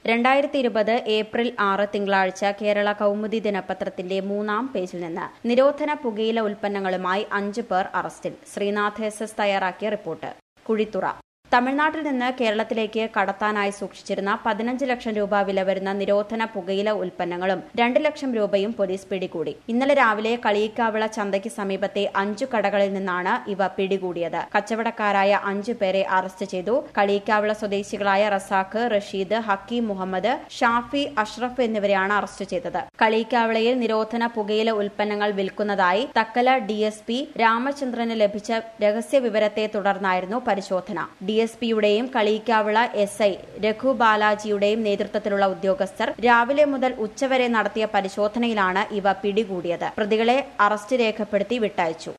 രണ്ടായിരത്തി ഇരുപത് ഏപ്രിൽ ആറ് തിങ്കളാഴ്ച കേരള കൗമുദി ദിനപത്രത്തിന്റെ മൂന്നാം പേജിൽ നിന്ന് നിരോധന പുകയില ഉൽപ്പന്നങ്ങളുമായി അഞ്ചു പേർ അറസ്റ്റിൽ ശ്രീനാഥ് എസ് എസ് തയ്യാറാക്കിയ റിപ്പോർട്ട് കുഴിത്തുറ തമിഴ്നാട്ടിൽ നിന്ന് കേരളത്തിലേക്ക് കടത്താനായി സൂക്ഷിച്ചിരുന്ന പതിനഞ്ച് ലക്ഷം രൂപ വില വരുന്ന നിരോധന പുകയില ഉൽപ്പന്നങ്ങളും രണ്ട് ലക്ഷം രൂപയും പോലീസ് പിടികൂടി ഇന്നലെ രാവിലെ കളിയിക്കാവിള ചന്തയ്ക്ക് സമീപത്തെ അഞ്ചു കടകളിൽ നിന്നാണ് ഇവ പിടികൂടിയത് കച്ചവടക്കാരായ അഞ്ചു പേരെ അറസ്റ്റ് ചെയ്തു കളിയിക്കാവിള സ്വദേശികളായ റസാഖ് റഷീദ് ഹക്കീം മുഹമ്മദ് ഷാഫി അഷ്റഫ് എന്നിവരെയാണ് അറസ്റ്റ് ചെയ്തത് കളിയിക്കാവിളയിൽ നിരോധന പുകയില ഉൽപ്പന്നങ്ങൾ വിൽക്കുന്നതായി തക്കല ഡിഎസ്പി രാമചന്ദ്രന് ലഭിച്ച രഹസ്യ വിവരത്തെ തുടർന്നായിരുന്നു പരിശോധന ഡിഎസ്പിയുടെയും കളിയിക്കാവിള എസ് ഐ രഘു ബാലാജിയുടെയും നേതൃത്വത്തിലുള്ള ഉദ്യോഗസ്ഥർ രാവിലെ മുതൽ ഉച്ചവരെ നടത്തിയ പരിശോധനയിലാണ് ഇവ പിടികൂടിയത് പ്രതികളെ അറസ്റ്റ് രേഖപ്പെടുത്തി വിട്ടയച്ചു